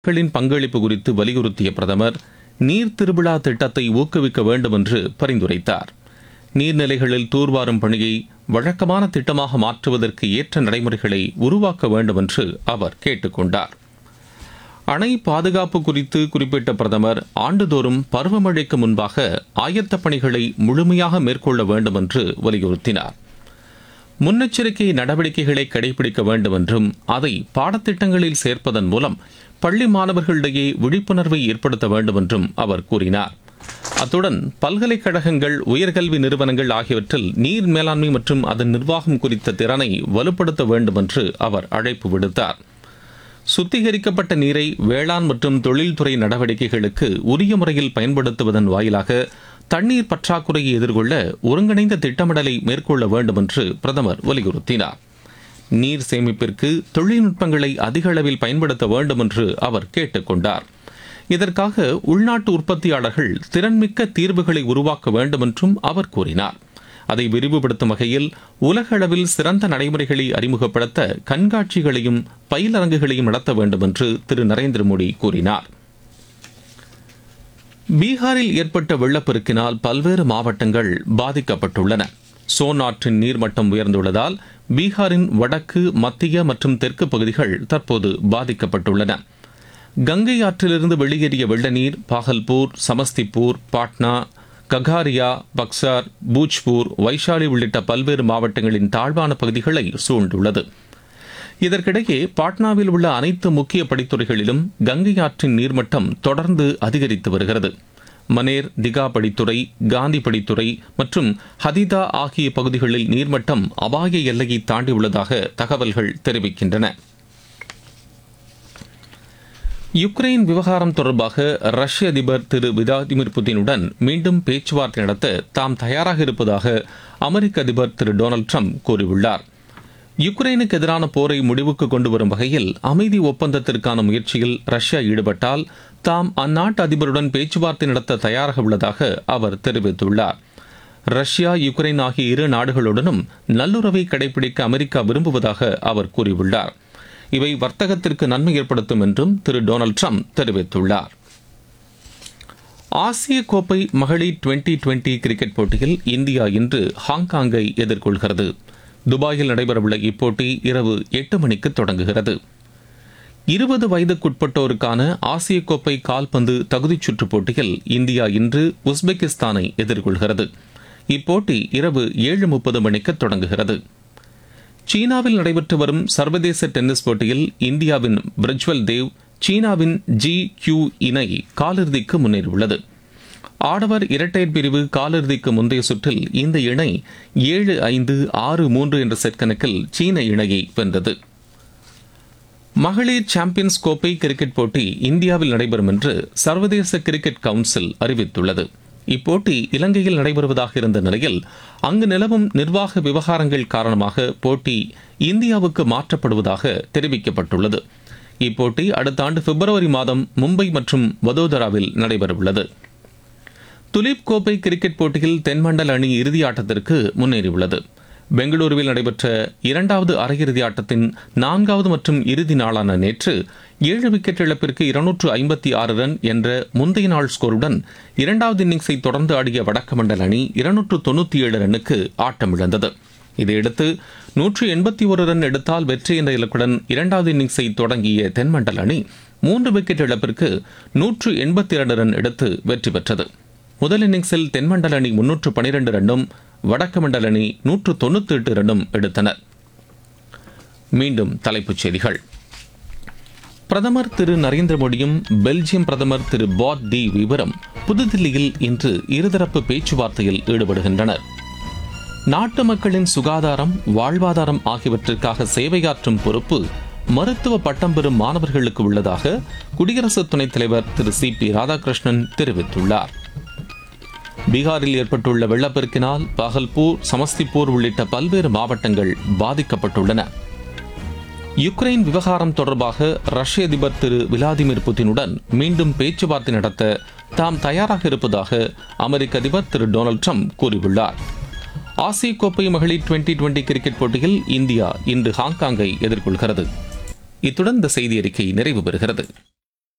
மக்களின் பங்களிப்பு குறித்து வலியுறுத்திய பிரதமர் நீர் திருவிழா திட்டத்தை ஊக்குவிக்க வேண்டும் என்று பரிந்துரைத்தார் நீர்நிலைகளில் தூர்வாரும் பணியை வழக்கமான திட்டமாக மாற்றுவதற்கு ஏற்ற நடைமுறைகளை உருவாக்க வேண்டும் என்று அவர் கேட்டுக்கொண்டார் அணை பாதுகாப்பு குறித்து குறிப்பிட்ட பிரதமர் ஆண்டுதோறும் பருவமழைக்கு முன்பாக ஆயத்தப் பணிகளை முழுமையாக மேற்கொள்ள வேண்டும் என்று வலியுறுத்தினார் முன்னெச்சரிக்கை நடவடிக்கைகளை கடைபிடிக்க வேண்டும் என்றும் அதை பாடத்திட்டங்களில் சேர்ப்பதன் மூலம் பள்ளி மாணவர்களிடையே விழிப்புணர்வை ஏற்படுத்த வேண்டும் என்றும் அவர் கூறினார் அத்துடன் பல்கலைக்கழகங்கள் உயர்கல்வி நிறுவனங்கள் ஆகியவற்றில் நீர் மேலாண்மை மற்றும் அதன் நிர்வாகம் குறித்த திறனை வலுப்படுத்த வேண்டும் என்று அவர் அழைப்பு விடுத்தார் சுத்திகரிக்கப்பட்ட நீரை வேளாண் மற்றும் தொழில்துறை நடவடிக்கைகளுக்கு உரிய முறையில் பயன்படுத்துவதன் வாயிலாக தண்ணீர் பற்றாக்குறையை எதிர்கொள்ள ஒருங்கிணைந்த திட்டமிடலை மேற்கொள்ள வேண்டும் என்று பிரதமர் வலியுறுத்தினார் நீர் சேமிப்பிற்கு தொழில்நுட்பங்களை அதிக அளவில் பயன்படுத்த வேண்டும் என்று அவர் கேட்டுக்கொண்டார் இதற்காக உள்நாட்டு உற்பத்தியாளர்கள் திறன்மிக்க தீர்வுகளை உருவாக்க வேண்டும் என்றும் அவர் கூறினார் அதை விரிவுபடுத்தும் வகையில் உலக அளவில் சிறந்த நடைமுறைகளை அறிமுகப்படுத்த கண்காட்சிகளையும் பயிலரங்குகளையும் நடத்த வேண்டும் என்று திரு நரேந்திர மோடி கூறினார் பீகாரில் ஏற்பட்ட வெள்ளப்பெருக்கினால் பல்வேறு மாவட்டங்கள் பாதிக்கப்பட்டுள்ளன சோன் ஆற்றின் நீர்மட்டம் உயர்ந்துள்ளதால் பீகாரின் வடக்கு மத்திய மற்றும் தெற்கு பகுதிகள் தற்போது பாதிக்கப்பட்டுள்ளன கங்கை ஆற்றிலிருந்து வெளியேறிய வெள்ள நீர் பாகல்பூர் சமஸ்திபூர் பாட்னா ககாரியா பக்சார் பூஜ்பூர் வைஷாலி உள்ளிட்ட பல்வேறு மாவட்டங்களின் தாழ்வான பகுதிகளை சூழ்ந்துள்ளது இதற்கிடையே பாட்னாவில் உள்ள அனைத்து முக்கிய படித்துறைகளிலும் கங்கை ஆற்றின் நீர்மட்டம் தொடர்ந்து அதிகரித்து வருகிறது மனேர் திகா படித்துறை காந்தி படித்துறை மற்றும் ஹதிதா ஆகிய பகுதிகளில் நீர்மட்டம் அபாய எல்லையை தாண்டியுள்ளதாக தகவல்கள் தெரிவிக்கின்றன யுக்ரைன் விவகாரம் தொடர்பாக ரஷ்ய அதிபர் திரு விளாடிமிர் புதினுடன் மீண்டும் பேச்சுவார்த்தை நடத்த தாம் தயாராக இருப்பதாக அமெரிக்க அதிபர் திரு டொனால்டு ட்ரம்ப் கூறியுள்ளார் யுக்ரைனுக்கு எதிரான போரை முடிவுக்கு கொண்டு வரும் வகையில் அமைதி ஒப்பந்தத்திற்கான முயற்சியில் ரஷ்யா ஈடுபட்டால் தாம் அந்நாட்டு அதிபருடன் பேச்சுவார்த்தை நடத்த தயாராக உள்ளதாக அவர் தெரிவித்துள்ளார் ரஷ்யா யுக்ரைன் ஆகிய இரு நாடுகளுடனும் நல்லுறவை கடைபிடிக்க அமெரிக்கா விரும்புவதாக அவர் கூறியுள்ளார் இவை வர்த்தகத்திற்கு நன்மை ஏற்படுத்தும் என்றும் திரு டொனால்டு ட்ரம்ப் தெரிவித்துள்ளார் ஆசிய கோப்பை மகளிர் டுவெண்டி டுவெண்டி கிரிக்கெட் போட்டியில் இந்தியா இன்று ஹாங்காங்கை எதிர்கொள்கிறது துபாயில் நடைபெறவுள்ள இப்போட்டி இரவு எட்டு மணிக்கு தொடங்குகிறது இருபது வயதுக்குட்பட்டோருக்கான ஆசிய கோப்பை கால்பந்து தகுதிச் சுற்றுப் போட்டியில் இந்தியா இன்று உஸ்பெகிஸ்தானை எதிர்கொள்கிறது இப்போட்டி இரவு ஏழு முப்பது மணிக்கு தொடங்குகிறது சீனாவில் நடைபெற்று வரும் சர்வதேச டென்னிஸ் போட்டியில் இந்தியாவின் பிரஜ்வல் தேவ் சீனாவின் ஜி கியூ இணை காலிறுதிக்கு முன்னேறியுள்ளது ஆடவர் இரட்டையர் பிரிவு காலிறுதிக்கு முந்தைய சுற்றில் இந்த இணை ஏழு ஐந்து ஆறு மூன்று என்ற செட் கணக்கில் சீன இணையை வென்றது மகளிர் சாம்பியன்ஸ் கோப்பை கிரிக்கெட் போட்டி இந்தியாவில் நடைபெறும் என்று சர்வதேச கிரிக்கெட் கவுன்சில் அறிவித்துள்ளது இப்போட்டி இலங்கையில் நடைபெறுவதாக இருந்த நிலையில் அங்கு நிலவும் நிர்வாக விவகாரங்கள் காரணமாக போட்டி இந்தியாவுக்கு மாற்றப்படுவதாக தெரிவிக்கப்பட்டுள்ளது இப்போட்டி அடுத்த ஆண்டு பிப்ரவரி மாதம் மும்பை மற்றும் வதோதராவில் நடைபெறவுள்ளது துலீப் கோப்பை கிரிக்கெட் போட்டியில் தென்மண்டல அணி இறுதி ஆட்டத்திற்கு முன்னேறியுள்ளது பெங்களூருவில் நடைபெற்ற இரண்டாவது அரையிறுதி ஆட்டத்தின் நான்காவது மற்றும் இறுதி நாளான நேற்று ஏழு விக்கெட் இழப்பிற்கு இருநூற்று ஐம்பத்தி ஆறு ரன் என்ற முந்தைய நாள் ஸ்கோருடன் இரண்டாவது இன்னிங்ஸை தொடர்ந்து ஆடிய வடக்கு அணி இருநூற்று தொண்ணூற்றி ஏழு ரன்னுக்கு ஆட்டமிழந்தது இதையடுத்து நூற்று எண்பத்தி ஒரு ரன் எடுத்தால் வெற்றி என்ற இலக்குடன் இரண்டாவது இன்னிங்ஸை தொடங்கிய தென்மண்டல் அணி மூன்று விக்கெட் இழப்பிற்கு நூற்று எண்பத்தி இரண்டு ரன் எடுத்து வெற்றி பெற்றது முதல் இன்னிங்ஸில் தென்மண்டல அணி முன்னூற்று பனிரெண்டு ரன்னும் வடக்கு மண்டல அணி நூற்று தொண்ணூத்தி எட்டு ரன்னும் எடுத்தனர் மீண்டும் தலைப்புச் செய்திகள் பிரதமர் திரு நரேந்திர மோடியும் பெல்ஜியம் பிரதமர் திரு பாட் டி விவரம் புதுதில்லியில் இன்று இருதரப்பு பேச்சுவார்த்தையில் ஈடுபடுகின்றனர் நாட்டு மக்களின் சுகாதாரம் வாழ்வாதாரம் ஆகியவற்றிற்காக சேவையாற்றும் பொறுப்பு மருத்துவ பட்டம் பெறும் மாணவர்களுக்கு உள்ளதாக குடியரசு துணைத் தலைவர் திரு சி பி ராதாகிருஷ்ணன் தெரிவித்துள்ளார் பீகாரில் ஏற்பட்டுள்ள வெள்ளப்பெருக்கினால் பகல்பூர் சமஸ்திபூர் உள்ளிட்ட பல்வேறு மாவட்டங்கள் பாதிக்கப்பட்டுள்ளன யுக்ரைன் விவகாரம் தொடர்பாக ரஷ்ய அதிபர் திரு விளாடிமிர் புதினுடன் மீண்டும் பேச்சுவார்த்தை நடத்த தாம் தயாராக இருப்பதாக அமெரிக்க அதிபர் திரு டொனால்டு ட்ரம்ப் கூறியுள்ளார் ஆசிய கோப்பை மகளிர் டுவெண்டி டுவெண்டி கிரிக்கெட் போட்டியில் இந்தியா இன்று ஹாங்காங்கை எதிர்கொள்கிறது இத்துடன் இந்த செய்தி அறிக்கை நிறைவு பெறுகிறது